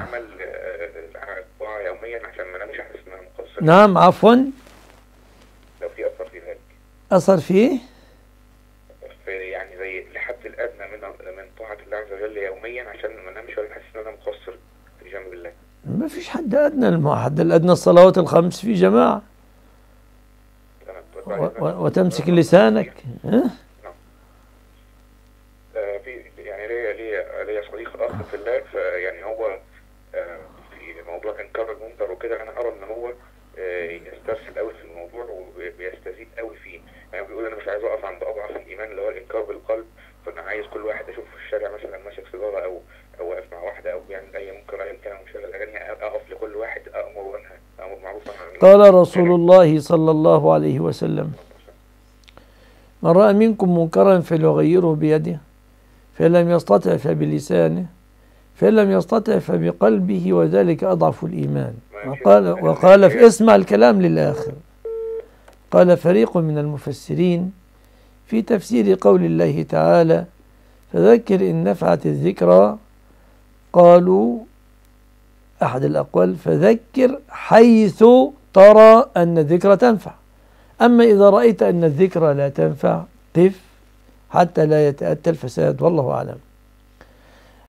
عمل آه، طاعة يوميا عشان ما انامش احس ان انا مقصر نعم عفوا لو في اثر في ذلك أثر فيه في يعني زي الحد الادنى من من طاعة الله عز وجل يوميا عشان ما انامش ولا احس ان انا مقصر في جنب الله ما فيش حد أدنى الحد الأدنى الصلوات الخمس في جماعة تمام و- و- وتمسك لسانك ها؟ آه، في يعني ليا ليا ليا صديق اخ في الله فيعني هو آه، في موضوع انكار المنكر وكده انا ارى ان هو آه، يسترسل قوي في الموضوع وبيستزيد قوي فيه يعني بيقول انا مش عايز اقف عند اضعف الايمان اللي هو الانكار بالقلب فانا عايز كل واحد اشوفه في الشارع مثلا ماسك سيجاره او او واقف مع واحده او بيعمل اي منكر ايا كان ومشغل اغاني اقف لكل واحد امر وانهى امر معروف ونهى عن المنكر. قال رسول الله صلى الله عليه وسلم من رأى منكم منكرا فليغيره بيده فإن لم يستطع فبلسانه فإن لم يستطع فبقلبه وذلك أضعف الإيمان وقال, وقال في اسمع الكلام للآخر قال فريق من المفسرين في تفسير قول الله تعالى فذكر إن نفعت الذكرى قالوا أحد الأقوال فذكر حيث ترى أن الذكرى تنفع أما إذا رأيت أن الذكرى لا تنفع قف حتى لا يتأتى الفساد والله أعلم